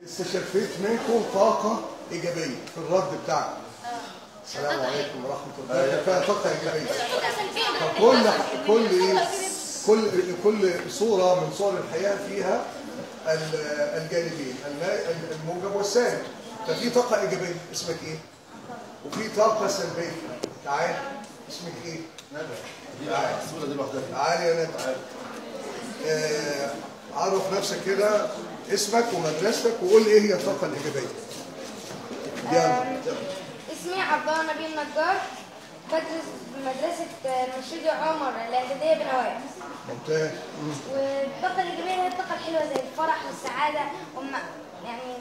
استشفيت منكم طاقة إيجابية في الرد بتاعكم. السلام عليكم ورحمة الله وبركاته. فيها طاقة إيجابية. فكل كل إيه؟ كل كل صورة من صور الحياة فيها ال- الجانبين النا- الموجب والسالب. ففي طاقة إيجابية اسمك إيه؟ وفي طاقة سلبية. تعال اسمك إيه؟ تعال الصورة دي لوحدها تعالي يا ندى آه، عرف نفسك كده اسمك ومدرستك وقول لي ايه هي الطاقه الايجابيه يلا اسمي عبد الله نبيل نجار بدرس بمدرسة المرشدي عمر الإعدادية بنوايا ممتاز مم. والطاقة الإيجابية هي الطاقة الحلوة زي الفرح والسعادة وما يعني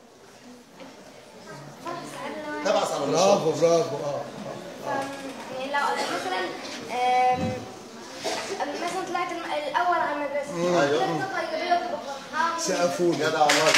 الفرح والسعادة لو تبعث على النشاط برافو برافو اه فم- يعني لو مثلا آم، مثلا طلعت الم- الأول على المدرسة أيوة. دي طاقة إيجابية وتبقى فرحان سقفوا لي جدع والله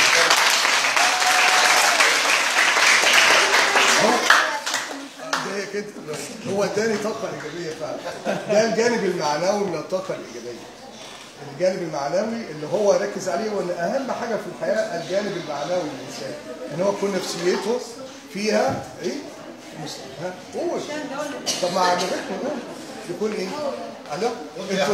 زي كده هو اداني طاقه ايجابيه فعلا ده الجانب المعنوي من الطاقه الايجابيه الجانب المعنوي اللي هو ركز عليه وان اهم حاجه في الحياه الجانب المعنوي للانسان ان هو يكون نفسيته فيها ايه مسلم ها قول طب ما عجبتني قول يكون ايه الو انتوا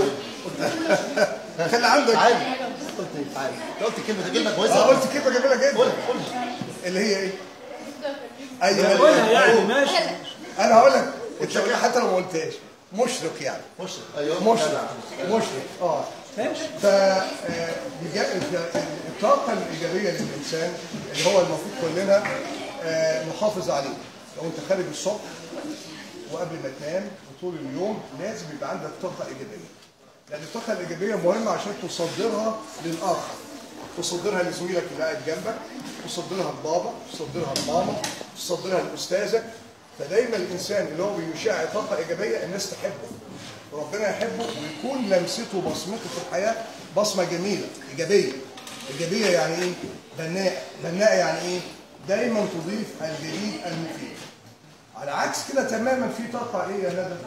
خلي عندك عادي قلت ايه عادي انت قلت كلمة كلمة اه كويسة قلت كلمه جميله جدا قول قول اللي هي ايه ايوه قولها يعني قول. ماشي انا هقول لك انت حتى لو ما قلتهاش مشرق يعني مشرق ايوه مشرق مشرق اه ماشي ف آه، بجا- الطاقه الايجابيه للانسان اللي هو المفروض كلنا آه، نحافظ عليه لو انت خارج الصبح وقبل ما تنام وطول اليوم لازم يبقى عندك طاقه ايجابيه لان الطاقه الايجابيه مهمه عشان تصدرها للاخر تصدرها لزميلك اللي قاعد جنبك تصدرها لبابا تصدرها لماما تصدرها لاستاذك فدايما الانسان اللي هو بيشع طاقه ايجابيه الناس تحبه وربنا يحبه ويكون لمسته وبصمته في الحياه بصمه جميله ايجابيه ايجابيه يعني ايه بناء بناء يعني ايه دايما تضيف الجديد المفيد على عكس كده تماما في طاقه ايه يا ندى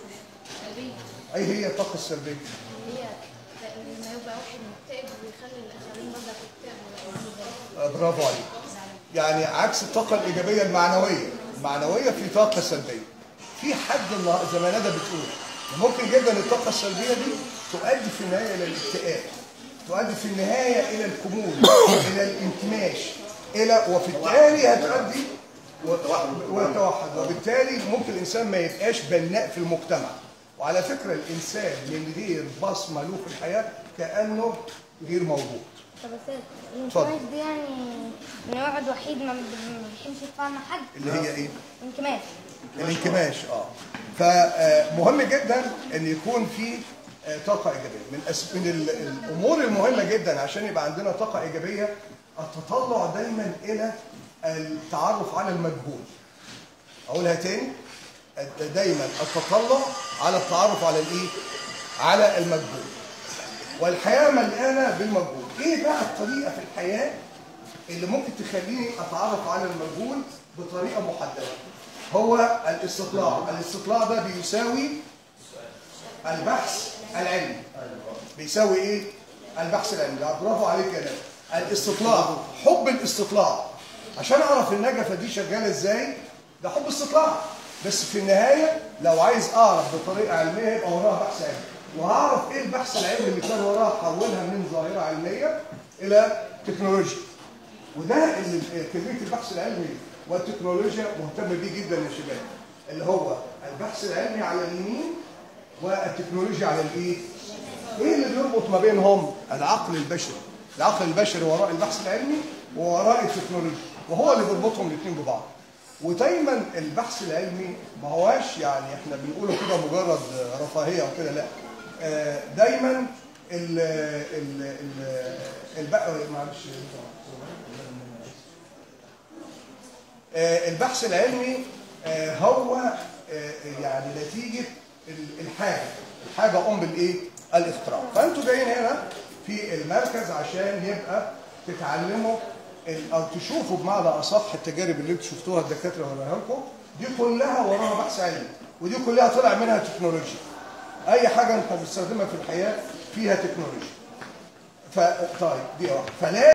اي هي الطاقه السلبيه هي لما يبقى واحد مكتئب ويخلي الاخرين برضه يكتئبوا آه، برافو عليك يعني عكس الطاقة الإيجابية المعنوية المعنوية في طاقة سلبية في حد النهار- زي ما ندى بتقول ممكن جدا الطاقة السلبية دي تؤدي في النهاية إلى الاكتئاب تؤدي في النهاية إلى الكمول إلى الانكماش إلى وفي التالي هتؤدي والتوحد وبالتالي ممكن الإنسان ما يبقاش بناء في المجتمع وعلى فكرة الإنسان من غير بصمة له في الحياة كأنه غير موجود طب بس اتفضل. الانكماش دي يعني انه يقعد وحيد ما ما بيحبش يتفاعل مع حد اللي هي إيه؟ انكماش الانكماش اه فمهم جدا ان يكون في آه، طاقه ايجابيه من أس... من ال- الامور المهمه جدا عشان يبقى عندنا طاقه ايجابيه التطلع دايما الى التعرف على المجهول اقولها تاني الت- دايما التطلع على التعرف على الايه على المجهول والحياه مليانه بالمجهول ايه بقى الطريقه في الحياه اللي ممكن تخليني اتعرف على المجهول بطريقه محدده هو الاستطلاع الاستطلاع ده بيساوي البحث العلمي بيساوي ايه البحث العلمي لا، برافو عليك يا نادر الاستطلاع حب الاستطلاع عشان اعرف النجفه دي شغاله ازاي ده حب استطلاع بس في النهايه لو عايز اعرف بطريقه علميه يبقى وراها بحث علمي وهعرف ايه البحث العلمي اللي كان وراها احولها من ظاهره علميه الى تكنولوجيا وده اللي كميه البحث العلمي والتكنولوجيا مهتم بيه جدا يا شباب اللي هو البحث العلمي على اليمين والتكنولوجيا على الايه؟ ايه اللي بيربط ما بينهم؟ العقل البشري العقل البشري وراء البحث العلمي ووراء التكنولوجيا وهو اللي بيربطهم الاثنين ببعض ودايما البحث العلمي ما هواش يعني احنا بنقوله كده مجرد رفاهيه او كده لا آه، دايما ال ال ال البقى معلش آه، البحث العلمي آه، هو آه، يعني نتيجة ال- الحاجة الحاجة أم الإيه؟ الاختراع فأنتوا جايين هنا في المركز عشان يبقى تتعلموا ال- أو تشوفوا بمعنى أصح التجارب اللي انتوا شفتوها الدكاترة وراها لكم دي كلها وراها بحث علمي ودي كلها طلع منها تكنولوجيا أي حاجة أنت بتستخدمها في الحياة فيها تكنولوجيا ف طيب دي واحدة فلا